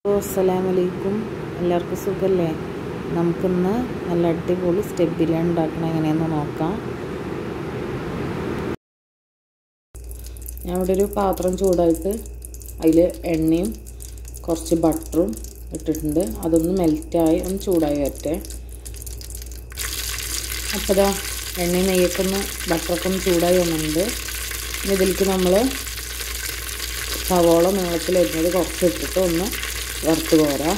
അസ്സലാമലൈക്കും എല്ലാവർക്കും സുഖമല്ലേ നമുക്കിന്ന് നല്ല അടിപൊളി സ്റ്റെപ്പ് ബിരിയാണി ഉണ്ടാക്കണം എങ്ങനെയെന്ന് നോക്കാം ഞാൻ ഇവിടെ ഒരു പാത്രം ചൂടായിട്ട് അതിൽ എണ്ണയും കുറച്ച് ബട്ടറും ഇട്ടിട്ടുണ്ട് അതൊന്ന് മെൽറ്റായി ഒന്ന് ചൂടായി വരട്ടെ അപ്പോൾ ഇതാ എണ്ണയും നെയ്യൊക്കെ ഒന്ന് ബട്ടറൊക്കെ ഒന്ന് ചൂടായി വന്നിട്ടുണ്ട് ഇനി ഇതിലേക്ക് നമ്മൾ സവോള നീളത്തിൽ അരിഞ്ഞത് കുറച്ച് ഇട്ടിട്ട് ഒന്ന് വറുത്ത് കോരാം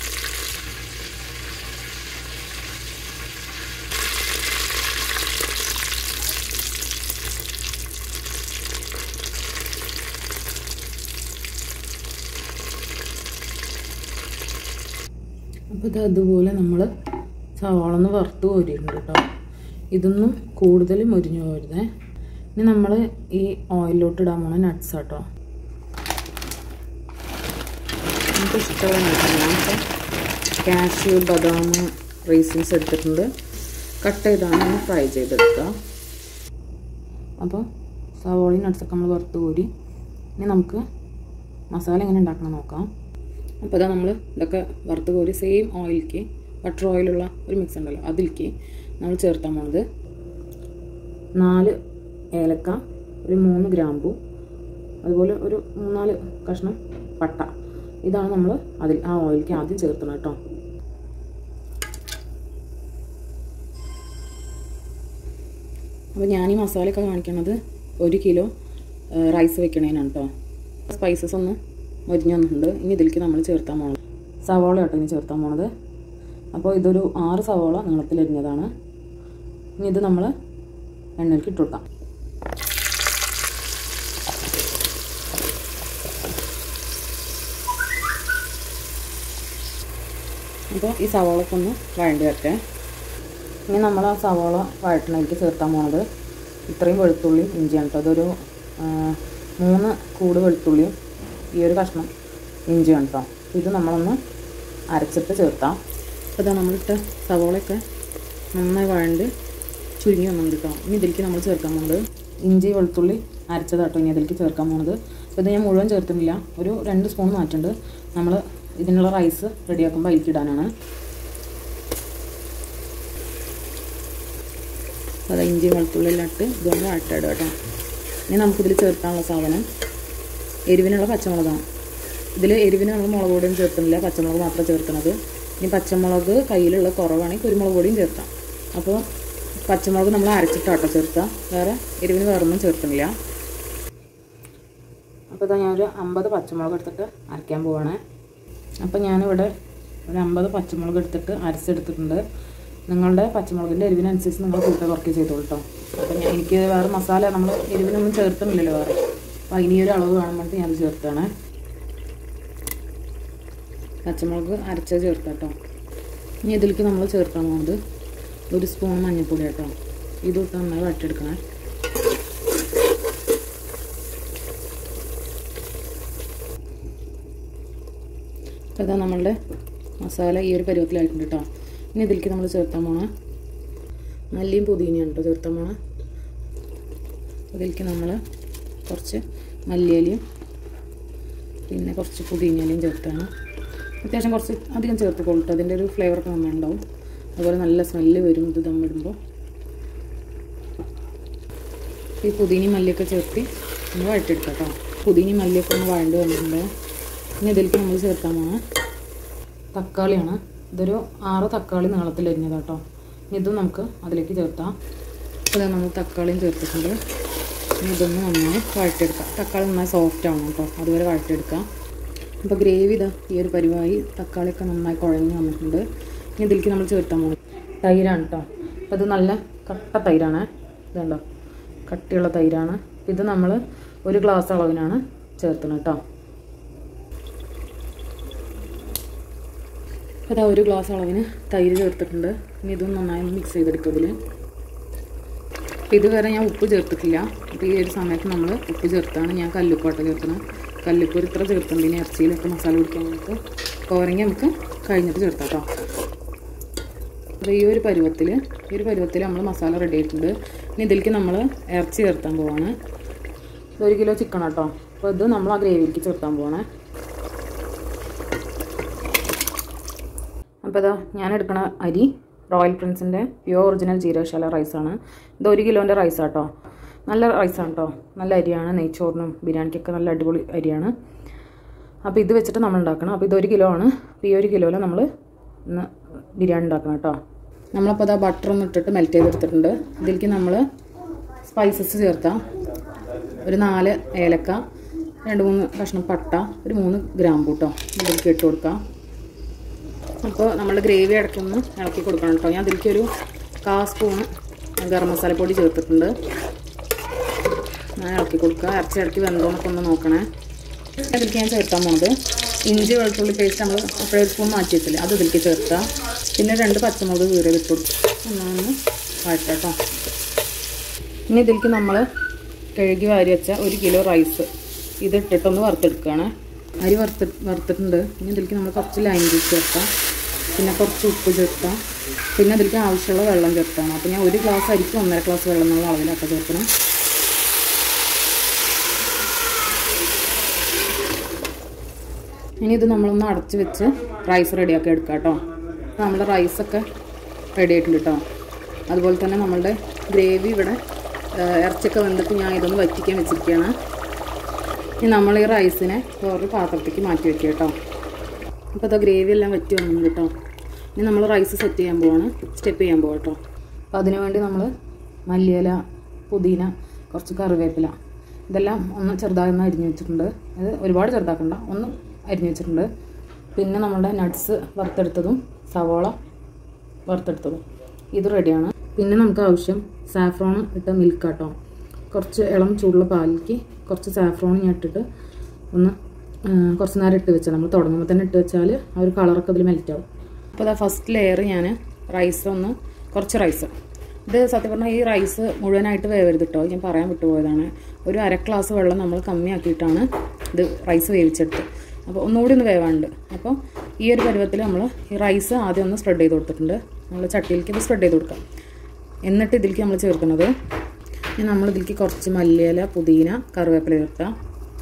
അപ്പോൾ ഇത് അതുപോലെ നമ്മൾ സവാള ഒന്ന് വറുത്ത് കോരിയിട്ടുണ്ട് കേട്ടോ ഇതൊന്നും കൂടുതൽ മുരിഞ്ഞു പോരുതേ ഇനി നമ്മൾ ഈ ഓയിലിലോട്ട് ഇടാൻ പോണ നട്ട്സ് കേട്ടോ നമുക്ക് ഇഷ്ടമുള്ള നട്ട്സ് കാഷ്യൂ ബദാം റൈസിൻസ് എടുത്തിട്ടുണ്ട് കട്ട് ചെയ്താണ് ഒന്ന് ഫ്രൈ ചെയ്തെടുക്കുക അപ്പോൾ സവോളയും നട്ട്സൊക്കെ നമ്മൾ വറുത്ത് കോരി ഇനി നമുക്ക് മസാല എങ്ങനെ ഉണ്ടാക്കണം നോക്കാം അപ്പോൾ ഇതാ നമ്മൾ ഇതൊക്കെ വറുത്ത് കോരി സെയിം ഓയിലിക്ക് ബട്ടർ ഓയിലുള്ള ഒരു മിക്സ് ഉണ്ടല്ലോ അതിലേക്ക് നമ്മൾ ചേർത്താൻ പോണത് നാല് ഏലക്ക ഒരു മൂന്ന് ഗ്രാമ്പു അതുപോലെ ഒരു മൂന്നാല് കഷ്ണം പട്ട ഇതാണ് നമ്മൾ അതിൽ ആ ഓയിലിക്ക് ആദ്യം ചേർക്കണം കേട്ടോ അപ്പോൾ ഞാൻ ഈ മസാലയൊക്കെ കാണിക്കണത് ഒരു കിലോ റൈസ് വെക്കണേനാണ് കേട്ടോ സ്പൈസസ് ഒന്ന് മൊരിഞ്ഞ് വന്നിട്ടുണ്ട് ഇനി ഇതിലേക്ക് നമ്മൾ ചേർത്താൻ പോണത് സവോള കേട്ടോ ഇനി ചേർത്താൻ പോണത് അപ്പോൾ ഇതൊരു ആറ് സവോള നീളത്തിലരിഞ്ഞതാണ് ഇനി ഇത് നമ്മൾ എണ്ണയിലേക്ക് ഇട്ട് കൊടുക്കാം അപ്പോൾ ഈ സവോളൊക്കെ ഒന്ന് വഴണ്ടി വരട്ടെ ഇനി നമ്മൾ ആ സവോള വഴറ്റണതിലേക്ക് ചേർത്താൻ പോണത് ഇത്രയും വെളുത്തുള്ളി ഇഞ്ചിയാണ് കേട്ടോ അതൊരു മൂന്ന് കൂട് വെളുത്തുള്ളിയും ഈ ഒരു കഷ്ണം ഇഞ്ചിയാണ് കേട്ടോ ഇത് നമ്മളൊന്ന് അരച്ചിട്ട് ചേർത്താം അപ്പോൾ ഇതാ നമ്മളിട്ട് സവോളയൊക്കെ നന്നായി വഴണ്ട് ചുരുങ്ങി വന്നിട്ടുണ്ട് കേട്ടോ ഇനി ഇതിലേക്ക് നമ്മൾ ചേർക്കാൻ പോകുന്നത് ഇഞ്ചി വെളുത്തുള്ളി അരച്ചതാട്ടോ ഇനി ഇതിലേക്ക് ചേർക്കാൻ പോകുന്നത് അപ്പോൾ ഇത് ഞാൻ മുഴുവൻ ചേർത്തിട്ടില്ല ഒരു രണ്ട് സ്പൂൺ മാറ്റുണ്ട് നമ്മൾ ഇതിനുള്ള റൈസ് റെഡിയാക്കുമ്പോൾ അതിലേക്ക് ഇടാനാണ് അപ്പോൾ അത് ഇഞ്ചി വെളുത്തുള്ളിയിലിട്ട് ഇതൊന്ന് വഴറ്റിടുക കേട്ടോ ഇനി നമുക്കിതിൽ ചേർക്കാനുള്ള സാധനം എരിവിനുള്ള പച്ചമുളകാണ് ഇതിൽ എരിവിന് നമ്മൾ മുളക് പൊടിയും ചേർക്കുന്നില്ല പച്ചമുളക് മാത്രമേ ചേർക്കുന്നത് ഇനി പച്ചമുളക് കയ്യിലുള്ള കുറവാണെങ്കിൽ കുരുമുളക് പൊടിയും ചേർക്കാം അപ്പോൾ പച്ചമുളക് നമ്മൾ അരച്ചിട്ടാട്ടോ ചേർക്കുക വേറെ എരിവിന് വേറൊന്നും ചേർക്കുന്നില്ല അപ്പോൾ ഇതാ ഞാനൊരു അമ്പത് പച്ചമുളക് എടുത്തിട്ട് അരയ്ക്കാൻ പോവാണ് അപ്പോൾ ഞാനിവിടെ ഒരു അമ്പത് പച്ചമുളക് എടുത്തിട്ട് അരച്ചെടുത്തിട്ടുണ്ട് നിങ്ങളുടെ പച്ചമുളകിൻ്റെ എരിവിനനുസരിച്ച് നിങ്ങൾ കൂട്ടുക കുറയ്ക്കുക ചെയ്തോളൂ കേട്ടോ അപ്പോൾ ഞാൻ എനിക്ക് വേറെ മസാല നമ്മൾ എരിവിനൊന്നും ചേർത്തുന്നില്ലല്ലോ വേറെ അപ്പോൾ അതിന് ഈ ഒരു അളവ് കാണുമ്പോൾ ഞാൻ ചേർത്താണ് പച്ചമുളക് അരച്ചത് ചേർക്കാം കേട്ടോ ഇനി ഇതിലേക്ക് നമ്മൾ ചേർക്കാൻ പോകുന്നത് ഒരു സ്പൂൺ മഞ്ഞൾപ്പൊടി കേട്ടോ ഇതിട്ട് നന്നായി വട്ടിയെടുക്കണേ ഇതാ നമ്മളുടെ മസാല ഈ ഒരു പരുവത്തിലായിട്ടുണ്ട് കേട്ടോ ഇനി ഇതിലേക്ക് നമ്മൾ ചേർത്താൻ പോണ മല്ലിയും പുതിനയാണ് കേട്ടോ ചേർത്താൻ പോണ ഇതിലേക്ക് നമ്മൾ കുറച്ച് മല്ലിയിലയും പിന്നെ കുറച്ച് പുതിനയിലയും ചേർത്താണ് അത്യാവശ്യം കുറച്ച് അധികം ചേർത്തുകൊള്ളൂ കേട്ടോ അതിൻ്റെ ഒരു ഫ്ലേവറൊക്കെ നന്നായിട്ടുണ്ടാവും അതുപോലെ നല്ല സ്മെല്ല് വരും ഇത് ദമ്മിടുമ്പോൾ ഈ പുതിനയും മല്ലിയൊക്കെ ചേർത്തി നമ്മൾ വഴറ്റിയെടുക്കാം കേട്ടോ പുതിനയും മല്ലിയൊക്കെ ഒന്ന് വഴണ്ട് വന്നിട്ടുണ്ട് ഇനി ഇതിലേക്ക് നമ്മൾ ചേർക്കാൻ പോണ തക്കാളിയാണ് ഇതൊരു ആറ് തക്കാളി നീളത്തിൽ അരിഞ്ഞത് കേട്ടോ ഇതും നമുക്ക് അതിലേക്ക് ചേർത്താം അപ്പോൾ നമ്മൾ തക്കാളിയും ചേർത്തിട്ടുണ്ട് ഇനി ഇതൊന്ന് നന്നായി വഴറ്റിയെടുക്കാം തക്കാളി നന്നായി സോഫ്റ്റ് ആവണം കേട്ടോ അതുവരെ വഴറ്റിയെടുക്കാം അപ്പോൾ ഗ്രേവി ഇതാ ഈ ഒരു പരിവായി തക്കാളിയൊക്കെ നന്നായി കുഴഞ്ഞ് വന്നിട്ടുണ്ട് ഇനി ഇതിലേക്ക് നമ്മൾ ചേർത്താൻ പോകും തൈരാണ് കേട്ടോ അപ്പോൾ ഇത് നല്ല കട്ട തൈരാണ് ഇതുണ്ടോ കട്ടിയുള്ള തൈരാണ് ഇത് നമ്മൾ ഒരു ഗ്ലാസ് അളവിനാണ് ചേർക്കുന്നത് കേട്ടോ അപ്പോൾ ഒരു ഗ്ലാസ് അളവിന് തൈര് ചേർത്തിട്ടുണ്ട് ഇനി ഇതും നന്നായി മിക്സ് ചെയ്തെടുക്കും ഇതിൽ അപ്പോൾ ഇതുവരെ ഞാൻ ഉപ്പ് ചേർത്തിട്ടില്ല അപ്പോൾ ഈ ഒരു സമയത്ത് നമ്മൾ ഉപ്പ് ചേർത്താണ് ഞാൻ കല്ലുപ്പാട്ട് ചേർക്കുന്നത് കല്ലുപ്പ് ഒരു ഇത്ര ചേർത്തിട്ടുണ്ട് ഇനി ഇറച്ചിയിലൊക്കെ മസാല പിടിക്കാൻ നമുക്ക് കോരങ്ങി നമുക്ക് കഴിഞ്ഞിട്ട് ചേർത്താം കേട്ടോ അപ്പോൾ ഈ ഒരു പരുവത്തിൽ ഈ ഒരു പരുവത്തിൽ നമ്മൾ മസാല റെഡി ആയിട്ടുണ്ട് ഇനി ഇതിലേക്ക് നമ്മൾ ഇറച്ചി ചേർത്താൻ പോവാണ് ഒരു കിലോ ചിക്കൻ കേട്ടോ അപ്പോൾ ഇത് നമ്മൾ ആ ഗ്രേവിയിലേക്ക് ചേർത്താൻ പോവാണ് അപ്പോൾ ഇതാ ഞാൻ എടുക്കണ അരി റോയൽ പ്രിൻസിൻ്റെ പ്യുവർ ഒറിജിനൽ ജീരകശാല റൈസാണ് ഇത് ഒരു കിലോൻ്റെ റൈസ് കേട്ടോ നല്ല റൈസാണ് കേട്ടോ നല്ല അരിയാണ് നെയ്ച്ചോറിനും ബിരിയാണിക്കൊക്കെ നല്ല അടിപൊളി അരിയാണ് അപ്പോൾ ഇത് വെച്ചിട്ട് നമ്മൾ ഉണ്ടാക്കണം അപ്പോൾ ഇതൊരു കിലോ ആണ് അപ്പോൾ ഈ ഒരു കിലോയിൽ നമ്മൾ ഇന്ന് ബിരിയാണി ഉണ്ടാക്കണം കേട്ടോ നമ്മളപ്പോൾ അതാ ബട്ടർ ഒന്ന് ഇട്ടിട്ട് മെൽറ്റ് ചെയ്തെടുത്തിട്ടുണ്ട് ഇതിലേക്ക് നമ്മൾ സ്പൈസസ് ചേർക്കാം ഒരു നാല് ഏലക്ക രണ്ട് മൂന്ന് കഷ്ണം പട്ട ഒരു മൂന്ന് ഗ്രാമ്പൂ കേട്ടോ ഇതിലേക്ക് ഇട്ട് കൊടുക്കാം അപ്പോൾ നമ്മൾ ഗ്രേവി ഇടയ്ക്കൊന്ന് ഇളക്കി കൊടുക്കണം കേട്ടോ ഞാൻ ഇതിലേക്ക് ഒരു കാ സ്പൂണ് ഗരം മസാലപ്പൊടി ചേർത്തിട്ടുണ്ട് ഞാൻ ഇളക്കി കൊടുക്കുക ഇറച്ചി ഇടയ്ക്ക് വെന്തോന്നൊക്കെ ഒന്ന് നോക്കണേ അതിലേക്ക് ഞാൻ ചേർക്കാൻ പോണത് ഇഞ്ചി വെളുത്തുള്ളി പേസ്റ്റ് നമ്മൾ അപ്പോഴേ ഒരു സ്പൂൺ മാറ്റി വെച്ചില്ലേ അത് ഇതിലേക്ക് ചേർക്കുക പിന്നെ രണ്ട് പച്ചമുളക് കീറി ഇട്ട് കൊടുക്കുക ഒന്നൊന്ന് വഴറ്റാം കേട്ടോ ഇനി ഇതിലേക്ക് നമ്മൾ കഴുകി വാരി വെച്ച ഒരു കിലോ റൈസ് ഇത് ഇട്ടിട്ടൊന്ന് വറുത്തെടുക്കുകയാണ് അരി വറുത്ത് വറുത്തിട്ടുണ്ട് ഇനി ഇതിലേക്ക് നമ്മൾ കുറച്ച് ലൈം ജ്യൂസ് ചേർക്കാം പിന്നെ കുറച്ച് ഉപ്പ് ചേർക്കാം പിന്നെ ഇതിലേക്ക് ആവശ്യമുള്ള വെള്ളം ചേർത്താണ് അപ്പോൾ ഞാൻ ഒരു ഗ്ലാസ് അരിക്ക് ഒന്നര ഗ്ലാസ് വെള്ളം എന്നുള്ള അളവിലൊക്കെ ചേർക്കണം ഇനി ഇത് നമ്മളൊന്ന് അടച്ച് വെച്ച് റൈസ് റെഡിയാക്കി എടുക്കാം കേട്ടോ നമ്മുടെ റൈസൊക്കെ റെഡി ആയിട്ടുണ്ട് കേട്ടോ അതുപോലെ തന്നെ നമ്മളുടെ ഗ്രേവി ഇവിടെ ആ, ഇറച്ചിയൊക്കെ വെന്തിട്ട് ഞാൻ ഇതൊന്ന് വറ്റിക്കാൻ വെച്ചിരിക്കുകയാണ് ഇനി നമ്മൾ ഈ റൈസിനെ വേറൊരു പാത്രത്തേക്ക് മാറ്റി വെക്കുക കേട്ടോ അപ്പോൾ അത് ഗ്രേവി എല്ലാം വറ്റി വന്നു കേട്ടോ ഇനി നമ്മൾ റൈസ് സെറ്റ് ചെയ്യാൻ പോവാണ് സ്റ്റെപ്പ് ചെയ്യാൻ പോവാം കേട്ടോ അപ്പോൾ അതിനു വേണ്ടി നമ്മൾ മല്ലിയില പുതിന കുറച്ച് കറിവേപ്പില ഇതെല്ലാം ഒന്ന് ചെറുതായി ഒന്ന് അരിഞ്ഞു വെച്ചിട്ടുണ്ട് അത് ഒരുപാട് ചെറുതാക്കണ്ട ഒന്ന് അരിഞ്ഞു വെച്ചിട്ടുണ്ട് പിന്നെ നമ്മുടെ നട്ട്സ് വറുത്തെടുത്തതും സവോള വറുത്തെടുത്തതും ഇത് റെഡിയാണ് പിന്നെ നമുക്ക് ആവശ്യം സാഫ്രോൺ ഇട്ട മിൽക്ക് കേട്ടോ കുറച്ച് ഇളം ചൂടുള്ള പാലിലേക്ക് കുറച്ച് സാഫ്രോൺ ഞാൻ ഇട്ടിട്ട് ഒന്ന് ആ, കുറച്ച് നേരം ഇട്ട് വെച്ചാൽ നമ്മൾ തുടങ്ങുമ്പോൾ തന്നെ ഇട്ട് വെച്ചാൽ ആ ഒരു കളറൊക്കെ അതിൽ മെൽറ്റ് ആവും അപ്പോൾ അതാ ഫസ്റ്റ് ലെയർ ഞാൻ റൈസ് ഒന്ന് കുറച്ച് റൈസ് ഇത് സത്യം പറഞ്ഞാൽ ഈ റൈസ് മുഴുവനായിട്ട് വേവരുത് കേട്ടോ ഞാൻ പറയാൻ വിട്ടുപോയതാണ് ഒരു അര ഗ്ലാസ് വെള്ളം നമ്മൾ കമ്മിയാക്കിയിട്ടാണ് ഇത് റൈസ് വേവിച്ചെടുത്ത് അപ്പോൾ ഒന്നുകൂടി ഒന്ന് വേവാണ്ട് അപ്പോൾ ഈ ഒരു പരുവത്തിൽ നമ്മൾ ഈ റൈസ് ആദ്യം ഒന്ന് സ്പ്രെഡ് ചെയ്ത് കൊടുത്തിട്ടുണ്ട് നമ്മൾ ചട്ടിയിലേക്ക് ഇത് സ്പ്രെഡ് ചെയ്ത് കൊടുക്കാം എന്നിട്ട് ഇതിലേക്ക് നമ്മൾ ചേർക്കുന്നത് ഇനി നമ്മൾ ഇതിലേക്ക് കുറച്ച് മല്ലിയില പുതിന കറിവേപ്പില ചേർക്കാം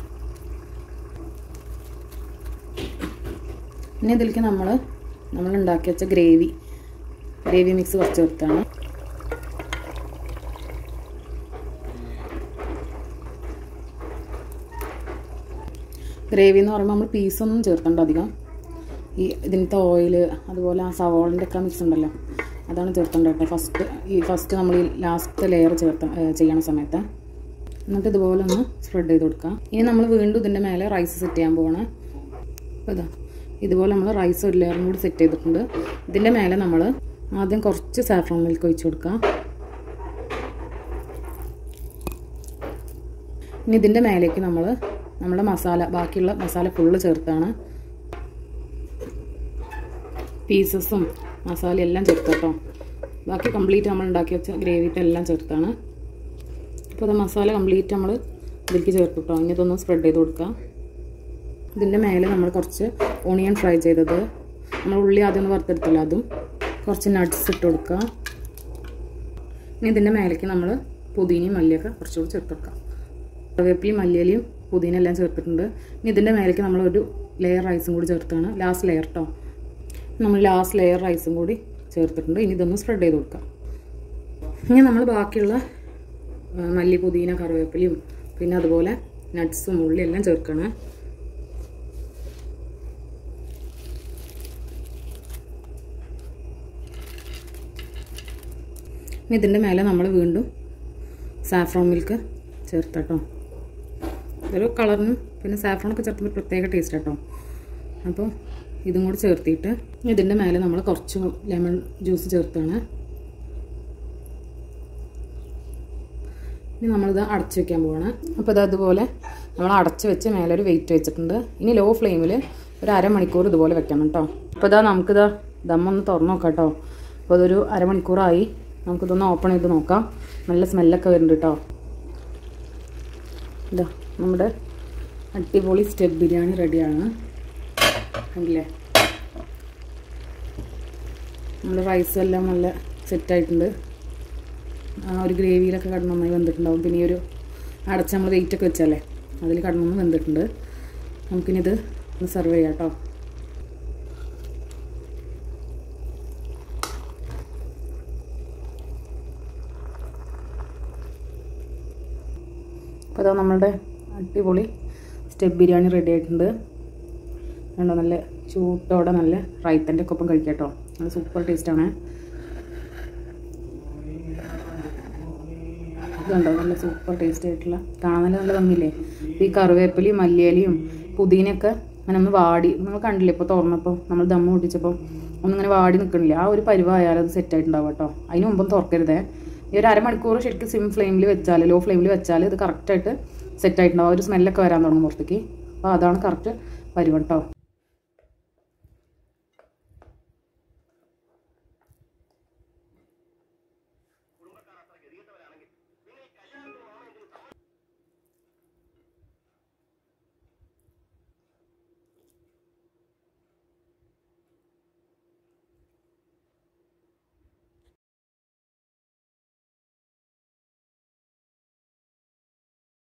ഇനി ഇതിലേക്ക് നമ്മൾ നമ്മൾ ഉണ്ടാക്കി വെച്ച ഗ്രേവി ഗ്രേവി മിക്സ് കുറച്ച് ചേർത്താണ് ഗ്രേവി എന്ന് പറയുമ്പോൾ നമ്മൾ പീസൊന്നും ചേർക്കണ്ട അധികം ഈ ഇതിനത്തെ ഓയിൽ അതുപോലെ ആ സവോളിൻ്റെ ഒക്കെ മിക്സ് ഉണ്ടല്ലോ അതാണ് ചേർക്കേണ്ടത് കേട്ടോ ഫസ്റ്റ് ഈ ഫസ്റ്റ് നമ്മൾ ഈ ലാസ്റ്റ് ലെയർ ചേർത്ത ഏ, ചെയ്യണ സമയത്ത് എന്നിട്ട് ഇതുപോലെ ഒന്ന് സ്പ്രെഡ് ചെയ്ത് കൊടുക്കാം ഇനി നമ്മൾ വീണ്ടും ഇതിൻ്റെ മേലെ റൈസ് സെറ്റ് ചെയ്യാൻ പോവാണ് അപ്പോൾ ഇതാ ഇതുപോലെ നമ്മൾ റൈസ് ഒരു ലെയറും കൂടി സെറ്റ് ചെയ്തിട്ടുണ്ട് ഇതിൻ്റെ മേലെ നമ്മൾ ആദ്യം കുറച്ച് സാഫ്രോൺ മിൽക്ക് ഒഴിച്ച് കൊടുക്കാം ഇനി ഇതിൻ്റെ മേലേക്ക് നമ്മൾ നമ്മുടെ മസാല ബാക്കിയുള്ള മസാല ഫുള്ള് ചേർത്താണ് പീസസും മസാല എല്ലാം ചേർത്ത് കേട്ടോ ബാക്കി കംപ്ലീറ്റ് നമ്മൾ ഉണ്ടാക്കി വെച്ച ഗ്രേവിത്തെ എല്ലാം ചേർത്താണ് അപ്പോൾ അത് മസാല കംപ്ലീറ്റ് നമ്മൾ ഇതിലേക്ക് ചേർത്ത് കേട്ടോ ഇനി ഇതൊന്ന് സ്പ്രെഡ് ചെയ്ത് കൊടുക്കുക ഇതിൻ്റെ മേലെ നമ്മൾ കുറച്ച് ഓണിയൻ ഫ്രൈ ചെയ്തത് നമ്മൾ ഉള്ളി ആദ്യം ഒന്ന് വറുത്തെടുത്തല്ലോ അതും കുറച്ച് നട്ട്സ് ഇട്ട് കൊടുക്കുക ഇനി ഇതിൻ്റെ മേലേക്ക് നമ്മൾ പുതിനയും മല്ലിയൊക്കെ കുറച്ചുകൂടി ചേർത്ത് കൊടുക്കാം കറിവേപ്പിലയും മല്ലിയിലയും പുതിന എല്ലാം ചേർത്തിട്ടുണ്ട് ഇനി ഇതിൻ്റെ മേലേക്ക് നമ്മൾ ഒരു ലെയർ റൈസും കൂടി ചേർത്താണ് ലാസ്റ്റ് ലെയർ കേട്ടോ നമ്മൾ ലാസ്റ്റ് ലെയർ റൈസും കൂടി ചേർത്തിട്ടുണ്ട് ഇനി ഇതൊന്ന് സ്പ്രെഡ് ചെയ്ത് കൊടുക്കാം ഇനി നമ്മൾ ബാക്കിയുള്ള ആ, മല്ലി പുതിന കറിവേപ്പിലയും പിന്നെ അതുപോലെ നട്ട്സും ഉള്ളി എല്ലാം ചേർക്കണം ഇനി ഇതിൻ്റെ മേലെ നമ്മൾ വീണ്ടും സാഫ്രോൺ മിൽക്ക് ചേർത്തട്ടോ ഇതൊരു കളറിനും പിന്നെ സാഫ്രോണൊക്കെ ചേർത്തുമ്പോൾ പ്രത്യേക ടേസ്റ്റ് കേട്ടോ അപ്പോൾ ഇതും കൂടി ചേർത്തിട്ട് ഇതിൻ്റെ മേലെ നമ്മൾ കുറച്ച് ലെമൺ ജ്യൂസ് ചേർത്താണ് ഇനി നമ്മളിത് അടച്ച് വെക്കാൻ പോവാണ് അപ്പോൾ ഇത് അതുപോലെ നമ്മൾ അടച്ച് വെച്ച് മേലെ ഒരു വെയിറ്റ് വെച്ചിട്ടുണ്ട് ഇനി ലോ ഫ്ലെയിമിൽ ഒരു അരമണിക്കൂർ ഇതുപോലെ വെക്കണം കേട്ടോ അപ്പോൾ ഇതാ നമുക്കിത് ദമ്മൊന്ന് തുറന്ന് നോക്കാം കേട്ടോ അപ്പോൾ അതൊരു അരമണിക്കൂറായി നമുക്കിതൊന്ന് ഓപ്പൺ ചെയ്ത് നോക്കാം നല്ല സ്മെല്ലൊക്കെ വരുന്നുണ്ട് കേട്ടോ ഇതാ നമ്മുടെ അടിപൊളി സ്റ്റെപ്പ് ബിരിയാണി റെഡിയാണ് കണ്ടില്ലേ നമ്മുടെ റൈസ് എല്ലാം നല്ല സെറ്റായിട്ടുണ്ട് ആ ഒരു ഗ്രേവിയിലൊക്കെ കടന്ന് നന്നായി വെന്തിട്ടുണ്ടാവും പിന്നെ ഈ ഒരു അടച്ച് നമ്മൾ വെയിറ്റൊക്കെ വെച്ചല്ലേ അതിൽ കടന്നൊന്ന് വെന്തിട്ടുണ്ട് നമുക്കിനി ഇത് ഒന്ന് സെർവ് ചെയ്യാം കേട്ടോ അപ്പോൾ ഇതാ നമ്മളുടെ അടിപൊളി സ്റ്റെപ്പ് ബിരിയാണി റെഡി ആയിട്ടുണ്ട് കണ്ടോ നല്ല ചൂട്ടോടെ നല്ല റൈത്തൻ്റെ ഒക്കെ ഒപ്പം കഴിക്കാം കേട്ടോ നല്ല സൂപ്പർ ടേസ്റ്റാണ് ഇതുണ്ടോ നല്ല സൂപ്പർ ടേസ്റ്റ് ആയിട്ടുള്ള കാണാൻ നല്ല നല്ല ഭംഗിയില്ലേ ഇപ്പം ഈ കറിവേപ്പിലയും മല്ലിയിലയും പുതിനയൊക്കെ അങ്ങനെ ഒന്ന് വാടി നിങ്ങൾ കണ്ടില്ലേ ഇപ്പോൾ തുറന്നപ്പോൾ നമ്മൾ ദമ്മ് പൊട്ടിച്ചപ്പോൾ ഒന്നിങ്ങനെ വാടി നിൽക്കണില്ല ആ ഒരു പരിവായാലും അത് സെറ്റ് ആയിട്ടുണ്ടാവും കേട്ടോ അതിന് മുമ്പൊന്നും തുറക്കരുതേ ഈ ഒരു അരമണിക്കൂർ ശരിക്കും സിം ഫ്ലെയിമിൽ വെച്ചാൽ ലോ ഫ്ലെയിമിൽ വെച്ചാൽ ഇത് കറക്റ്റായിട്ട് സെറ്റ് ആയിട്ടുണ്ടാവും ആ ഒരു സ്മെല്ലൊക്കെ വരാൻ തുടങ്ങും പുറത്തേക്ക് അപ്പോൾ അതാണ് കറക്റ്റ് പരിവം കേട്ടോ